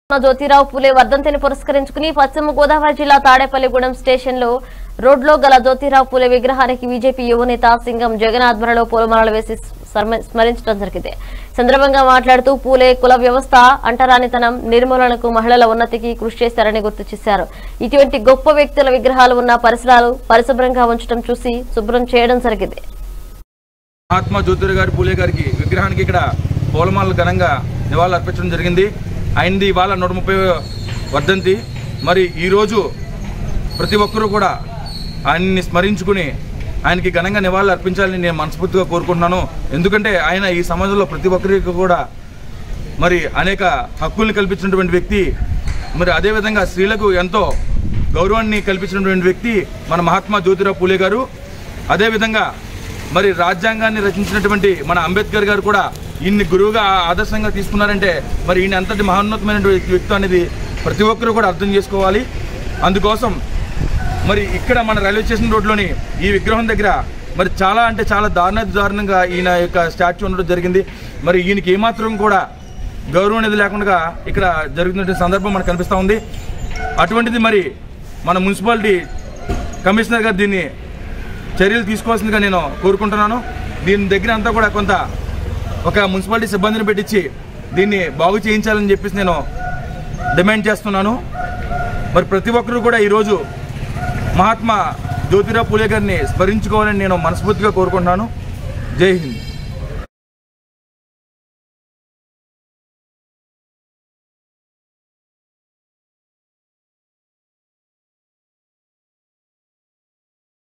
జ్యోతిరావు పూలే వర్ధంతిని పురస్కరించుకుని పశ్చిమ గోదావరి జిల్లా తాడేపల్లిగూడెం స్టేషన్ లో రోడ్లో గల జ్యోతిరావు పూలే విగ్రహానికి బీజేపీ యువనేత సింగం జగన్ ఆధ్వర్యంలో పూలమాలలు వేసి స్మర- స్మరించడం జరిగింది సందర్భంగా మాట్లాడుతూ పూలే కుల వ్యవస్థ అంటరానితనం నిర్మూలనకు మహిళల ఉన్నతికి కృషి చేశారని గుర్తు చేశారు ఇటువంటి గొప్ప వ్యక్తుల విగ్రహాలు ఉన్న పరిసరాలు పరిశుభ్రంగా ఉంచడం చూసి శుభ్రం చేయడం జరిగింది మహాత్మా జ్యోతిరావు గారి పూలే గారికి విగ్రహానికి ఇక్కడ పూలమాలలు ఘనంగా నివాళులు అర్పించడం జరిగింది ఆయనది ఇవాళ నూట ముప్పై వర్ధంతి మరి ఈరోజు ప్రతి ఒక్కరూ కూడా ఆయన్ని స్మరించుకుని ఆయనకి ఘనంగా నివాళులు అర్పించాలని నేను మనస్ఫూర్తిగా కోరుకుంటున్నాను ఎందుకంటే ఆయన ఈ సమాజంలో ప్రతి ఒక్కరికి కూడా మరి అనేక హక్కుల్ని కల్పించినటువంటి వ్యక్తి మరి అదేవిధంగా స్త్రీలకు ఎంతో గౌరవాన్ని కల్పించినటువంటి వ్యక్తి మన మహాత్మా జ్యోతిరావు పూలే గారు అదేవిధంగా మరి రాజ్యాంగాన్ని రచించినటువంటి మన అంబేద్కర్ గారు కూడా ఈయన్ని గురువుగా ఆదర్శంగా తీసుకున్నారంటే మరి ఈయన ఎంతటి మహోన్నతమైనటువంటి వ్యక్తి అనేది ప్రతి ఒక్కరూ కూడా అర్థం చేసుకోవాలి అందుకోసం మరి ఇక్కడ మన రైల్వే స్టేషన్ రోడ్లోని ఈ విగ్రహం దగ్గర మరి చాలా అంటే చాలా దారుణ దారుణంగా ఈయన యొక్క స్టాచ్యూ ఉండడం జరిగింది మరి ఈయనకి ఏమాత్రం కూడా గౌరవం అనేది లేకుండా ఇక్కడ జరుగుతున్న సందర్భం మనకు కనిపిస్తూ ఉంది అటువంటిది మరి మన మున్సిపాలిటీ కమిషనర్ గారు దీన్ని చర్యలు తీసుకోవాల్సిందిగా నేను కోరుకుంటున్నాను దీని దగ్గర అంతా కూడా కొంత ఒక మున్సిపాలిటీ సిబ్బందిని పెట్టించి దీన్ని బాగు చేయించాలని చెప్పేసి నేను డిమాండ్ చేస్తున్నాను మరి ప్రతి ఒక్కరూ కూడా ఈరోజు మహాత్మా జ్యోతిరావు పూలే గారిని స్మరించుకోవాలని నేను మనస్ఫూర్తిగా కోరుకుంటున్నాను జై హింద్